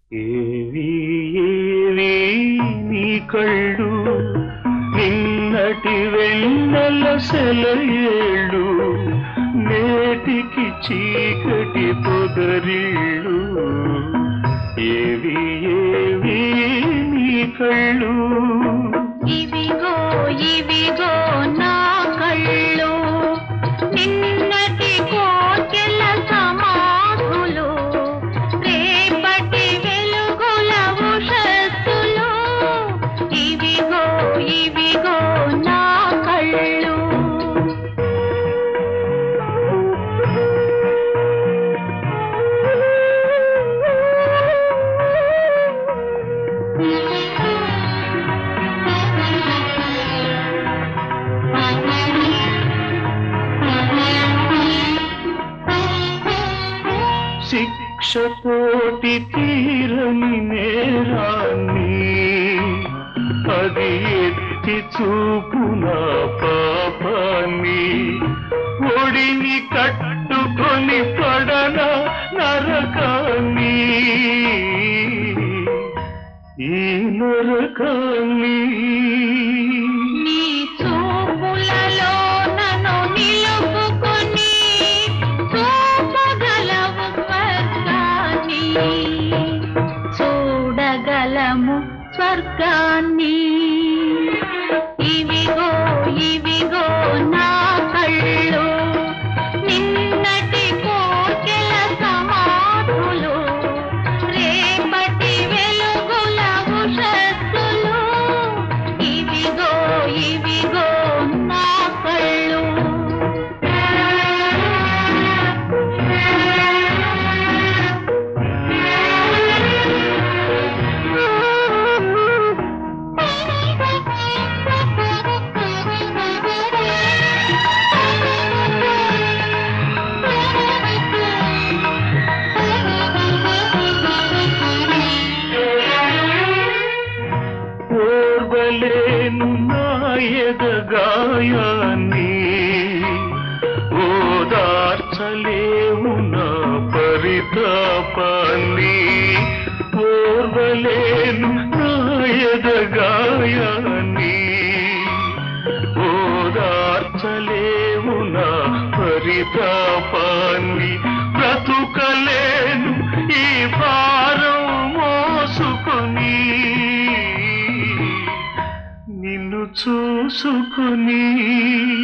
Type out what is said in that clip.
ఏవి ఏవి నీ కళ్ళు నిన్నటి వెన్నెల సెలయేళ్ళు నేటికి చీకటి పొదరిళ్ళు ఏవి ఏవి నీ కళ్ళు ఇవిగో ఇవిగో నా కళ్ళు నిన్నటి కోకెల సమాధులు రేపటి వెలుగుల ఉషస్సులు ఇవిగో ఇవిగో నా కళ్ళు శిక్షతోటి తీరని నేరాన్ని అది ఎత్తి చూపున పాపాన్ని ఒడిని కట్టుకొని పడన నరకాన్ని ఈ నరకాన్ని నీ చూపులలో నన్ను నిలుపుకొని చూపగలవు స్వర్గాన్ని చూడగలము స్వర్గాన్ని ఇవిగో ఇవిగో నా కళ్ళు నిన్నటి కోకెల సమాధులు రేపటి వెలుగుల ఉషస్సులు ఇవిగో ఇవిగో నా కళ్ళు ఓర్వలేను నాయగాయాన్ని ఓదార్చలేము నా పరితాపాన్ని ఓర్వలేను నాయగాయాన్ని ఓదార్చలేము నా పరితాపాన్ని బ్రతుకలేను ఈ భారం మోసుకొని నిన్ను చూసుకుని